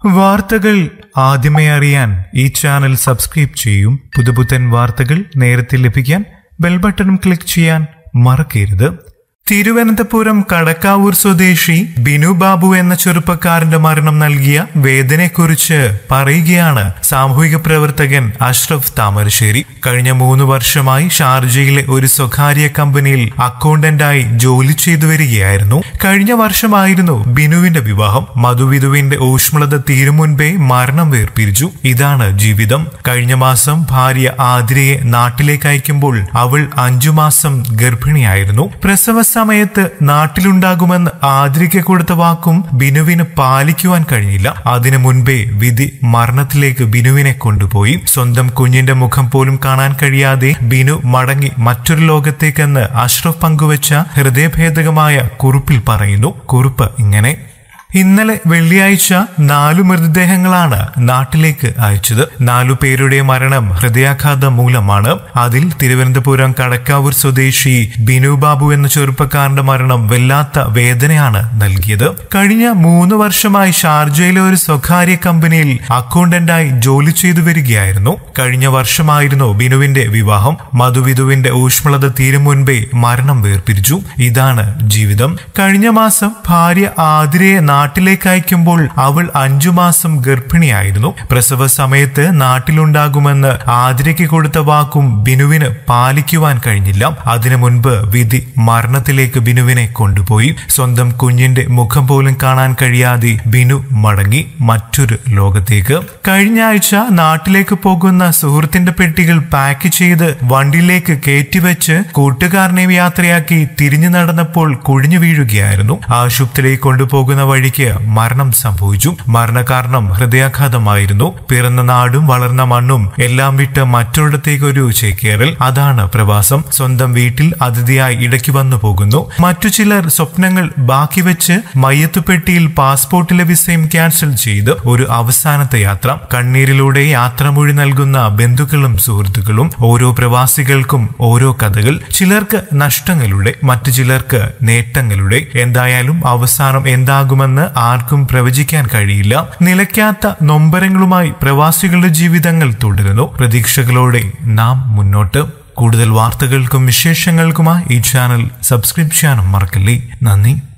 വാർത്തകൾ ആദ്യമേ അറിയാൻ ഈ ചാനൽ സബ്സ്ക്രൈബ് ചെയ്യും പുതുപുത്തൻ വാർത്തകൾ നേരത്തെ ലഭിക്കാൻ ബെൽ ബട്ടണും ക്ലിക്ക് ചെയ്യാൻ മറക്കരുത് തിരുവനന്തപുരം കടക്കാവൂർ സ്വദേശി ബിനു ബാബു എന്ന ചെറുപ്പക്കാരന്റെ മരണം നൽകിയ വേദനയെക്കുറിച്ച് പറയുകയാണ് സാമൂഹിക പ്രവർത്തകൻ അഷ്റഫ് താമരശ്ശേരി കഴിഞ്ഞ മൂന്ന് വർഷമായി ഷാർജയിലെ ഒരു സ്വകാര്യ കമ്പനിയിൽ അക്കൗണ്ടന്റായി ജോലി ചെയ്തു വരികയായിരുന്നു കഴിഞ്ഞ വർഷമായിരുന്നു ബിനുവിന്റെ വിവാഹം മധുവിധുവിന്റെ ഊഷ്മളത തീരും മുൻപേ മരണം വേർപിരിച്ചു ഇതാണ് ജീവിതം കഴിഞ്ഞ മാസം ഭാര്യ ആതിരയെ നാട്ടിലേക്ക് അയക്കുമ്പോൾ അവൾ അഞ്ചു മാസം ഗർഭിണിയായിരുന്നു പ്രസവ സമയത്ത് നാട്ടിലുണ്ടാകുമെന്ന് ആതിരയ്ക്ക് കൊടുത്ത വാക്കും ബിനുവിന് പാലിക്കുവാൻ കഴിഞ്ഞില്ല അതിനു മുൻപേ വിധി മരണത്തിലേക്ക് ബിനുവിനെ കൊണ്ടുപോയി സ്വന്തം കുഞ്ഞിന്റെ മുഖം പോലും കാണാൻ കഴിയാതെ ബിനു മടങ്ങി മറ്റൊരു ലോകത്തേക്കെന്ന് അഷ്റഫ് പങ്കുവച്ച ഹൃദയഭേദകമായ കുറിപ്പിൽ പറയുന്നു കുറിപ്പ് ഇങ്ങനെ ഇന്നലെ വെള്ളിയാഴ്ച നാലു മൃതദേഹങ്ങളാണ് നാട്ടിലേക്ക് അയച്ചത് നാലു പേരുടെ മരണം ഹൃദയാഘാതം മൂലമാണ് അതിൽ തിരുവനന്തപുരം കടക്കാവൂർ സ്വദേശി ബിനു ബാബു എന്ന ചെറുപ്പക്കാരന്റെ മരണം വല്ലാത്ത വേദനയാണ് നൽകിയത് കഴിഞ്ഞ മൂന്ന് വർഷമായി ഷാർജയിലെ ഒരു സ്വകാര്യ കമ്പനിയിൽ അക്കൗണ്ടന്റായി ജോലി ചെയ്തു വരികയായിരുന്നു കഴിഞ്ഞ വർഷമായിരുന്നു ബിനുവിന്റെ വിവാഹം മധുവിധുവിന്റെ ഊഷ്മളത തീരും മുൻപേ മരണം വേർപിരിച്ചു ഇതാണ് ജീവിതം കഴിഞ്ഞ മാസം ഭാര്യ ആതിരയെ നാട്ടിലേക്ക് അയക്കുമ്പോൾ അവൾ അഞ്ചു മാസം ഗർഭിണിയായിരുന്നു പ്രസവ സമയത്ത് നാട്ടിലുണ്ടാകുമെന്ന് ആതിരയ്ക്ക് കൊടുത്ത വാക്കും ബിനുവിന് പാലിക്കുവാൻ കഴിഞ്ഞില്ല അതിനു മുൻപ് വിധി മരണത്തിലേക്ക് ബിനുവിനെ കൊണ്ടുപോയി സ്വന്തം കുഞ്ഞിന്റെ മുഖം പോലും കാണാൻ കഴിയാതെ ബിനു മടങ്ങി മറ്റൊരു ലോകത്തേക്ക് കഴിഞ്ഞ ആഴ്ച നാട്ടിലേക്ക് പോകുന്ന സുഹൃത്തിന്റെ പെട്ടികൾ പാക്ക് ചെയ്ത് വണ്ടിയിലേക്ക് കയറ്റിവെച്ച് കൂട്ടുകാരനെ യാത്രയാക്കി തിരിഞ്ഞു നടന്നപ്പോൾ കുഴിഞ്ഞു വീഴുകയായിരുന്നു ആശുപത്രിയിൽ കൊണ്ടുപോകുന്ന വഴിക്ക് മരണം സംഭവിച്ചു മരണകാരണം ഹൃദയാഘാതമായിരുന്നു പിറന്ന നാടും വളർന്ന മണ്ണും എല്ലാം വിട്ട് മറ്റൊരിടത്തേക്ക് ഒരു ചേക്കേറൽ അതാണ് പ്രവാസം സ്വന്തം വീട്ടിൽ അതിഥിയായി ഇടയ്ക്ക് വന്നു പോകുന്നു മറ്റു ചിലർ സ്വപ്നങ്ങൾ ബാക്കി വെച്ച് മയ്യത്തുപെട്ടിയിൽ പാസ്പോർട്ടിലെ വിസയും ക്യാൻസൽ ചെയ്ത് ഒരു അവസാനത്തെ യാത്ര കണ്ണീരിലൂടെ യാത്രാമൊഴി നൽകുന്ന ബന്ധുക്കളും സുഹൃത്തുക്കളും ഓരോ പ്രവാസികൾക്കും ഓരോ കഥകൾ ചിലർക്ക് നഷ്ടങ്ങളുടെ മറ്റു ചിലർക്ക് നേട്ടങ്ങളുടെ എന്തായാലും അവസാനം എന്താകുമെന്ന് ആർക്കും പ്രവചിക്കാൻ കഴിയില്ല നിലയ്ക്കാത്ത നൊമ്പരങ്ങളുമായി പ്രവാസികളുടെ ജീവിതങ്ങൾ തുടരുന്നു പ്രതീക്ഷകളോടെ നാം മുന്നോട്ട് കൂടുതൽ വാർത്തകൾക്കും വിശേഷങ്ങൾക്കുമായി ഈ ചാനൽ സബ്സ്ക്രൈബ് ചെയ്യാനും മറക്കല്ലേ നന്ദി